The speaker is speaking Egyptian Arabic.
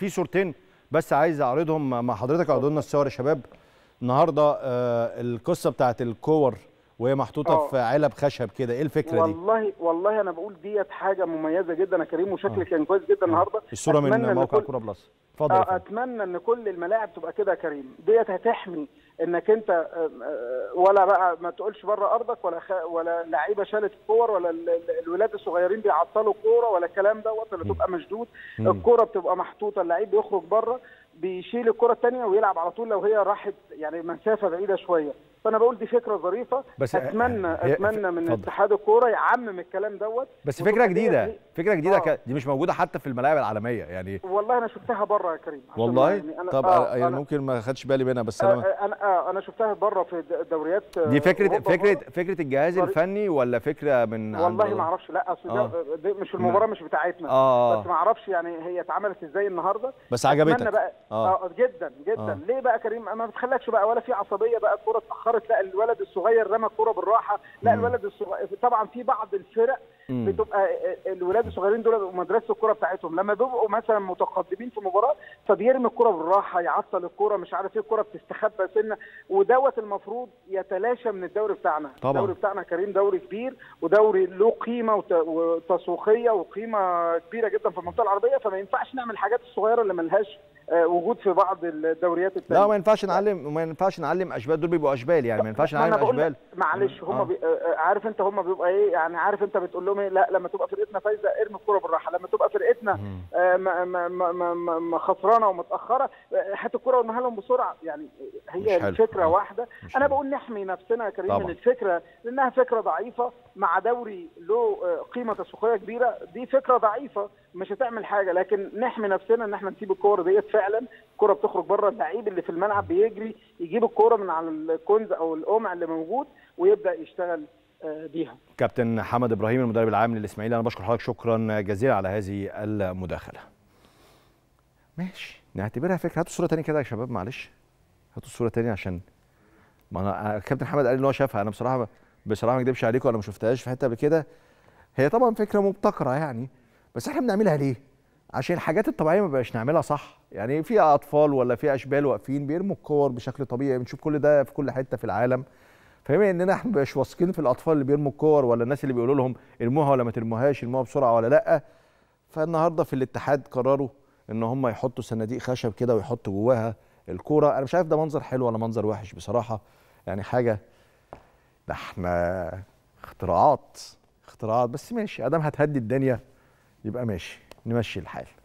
في صورتين بس عايز اعرضهم مع حضرتك اعرضوا لنا الصور يا شباب النهارده آه القصه بتاعت الكور وهي محطوطه آه. في علب خشب كده ايه الفكره دي والله والله انا بقول ديت حاجه مميزه جدا يا كريم وشكل كان كويس جدا النهارده الصوره أتمنى من إن موقع كل- كوره بلس اتفضل يا آه، فندم. اتمنى ان كل الملاعب تبقى كده يا كريم ديت هتحمي انك انت آه، آه، ولا بقى ما تقولش بره ارضك ولا خ... ولا لعيبه شالت الكور ولا ال- ال- الولاد الصغيرين بيعطلوا الكوره ولا الكلام دوت اللي تبقى مشدود مم. الكوره بتبقى محطوطه اللعيب بيخرج بره بيشيل الكره الثانيه ويلعب على طول لو هي راحت يعني مسافه بعيده شويه فانا بقول دي فكره ظريفه بس اتمنى هي- اتمنى من اتفضل. اتحاد الكوره يعمم الكلام دوت بس وتبقى فكره ديت جديده إيه؟ فكره جديده آه. ك- دي مش موجوده حتى في الملاعب العالميه يعني والله انا شفتها بره يا كريم عشان والله يعني أنا طب آه يعني أنا ممكن ما خدش بالي منها بس انا آه انا آه انا شفتها بره في د- دوريات آه، دي فكره أوروبا فكره بره. فكره الجهاز طريق- الفني ولا فكره من عند والله ما اعرفش لا اصل آه. ده دي مش المباراه مش بتاعتنا آه. بس ما اعرفش يعني هي اتعملت ازاي النهارده بس أتمنى عجبتك بقى آه. اه, جدا جدا آه. ليه بقى كريم ما بتخلكش بقى ولا في عصبيه بقى الكره اتاخرت لا الولد الصغير رمى الكره بالراحه لا مم. الولد الصغير طبعا في بعض الفرق مم. بتبقى الولاد الصغيرين دول بيبقوا مدرسه الكوره بتاعتهم لما بيبقوا مثلا متقدمين في مباراه فبيرمي الكوره بالراحه يعطل الكوره مش عارف ايه الكوره بتستخبى سنه ودوت المفروض يتلاشى من الدوري بتاعنا طبعاً. الدوري بتاعنا كريم دوري كبير ودوري له قيمه وت- وتسويقيه وقيمه كبيره جدا في المنطقه العربيه فما ينفعش نعمل الحاجات الصغيره اللي ملهاش آه، وجود في بعض الدوريات الثانيه لا ما ينفعش نعلم ما ينفعش نعلم اشبال دول بيبقوا اشبال يعني ما ينفعش ما أنا نعلم بقول لك اشبال معلش هم آه. بي... آه، عارف انت هم بيبقى ايه يعني عارف انت بتقول لهم ايه لا لما تبقى فرقتنا فايزه ارمي الكوره بالراحه لما تبقى فرقتنا آه، ما- ما- ما- ما- ما- ما خسرانه ومتاخره آه، هات الكوره وارميها لهم بسرعه يعني هي مش حلو. الفكره آه. واحده مش انا حلو. بقول نحمي نفسنا يا كريم طبعاً. من الفكره لانها فكره ضعيفه مع دوري له آه، قيمه تسويقيه كبيره دي فكره ضعيفه مش هتعمل حاجه لكن نحمي نفسنا ان احنا نسيب الكوره ديت فعلا الكوره بتخرج بره اللعيب اللي في الملعب بيجري يجيب الكوره من على الكنز او القمع اللي موجود ويبدا يشتغل آه، بيها كابتن حمد ابراهيم المدرب العام للاسماعيلي انا بشكر حضرتك شكرا جزيلا على هذه المداخله ماشي نعتبرها فكره هاتوا صوره تانية كده يا شباب معلش هاتوا الصوره تانية عشان ما انا كابتن حمد قال ان هو شافها انا بصراحه بصراحه ما اكدبش عليكم انا ما شفتهاش في حته قبل كده هي طبعا فكره مبتكره يعني بس احنا بنعملها ليه عشان الحاجات الطبيعيه ما بقاش نعملها صح يعني في اطفال ولا في اشبال واقفين بيرموا الكور بشكل طبيعي بنشوف كل ده في كل حته في العالم فبما اننا احنا مش واثقين في الاطفال اللي بيرموا الكور ولا الناس اللي بيقولوا لهم ارموها ولا ما ترموهاش ارموها بسرعه ولا لا فالنهارده في الاتحاد قرروا ان هم يحطوا صناديق خشب كده ويحطوا جواها الكوره انا مش عارف ده منظر حلو ولا منظر وحش بصراحه يعني حاجه ده احنا اختراعات اختراعات بس ماشي ادام هتهدي الدنيا يبقى ماشي نمشي الحال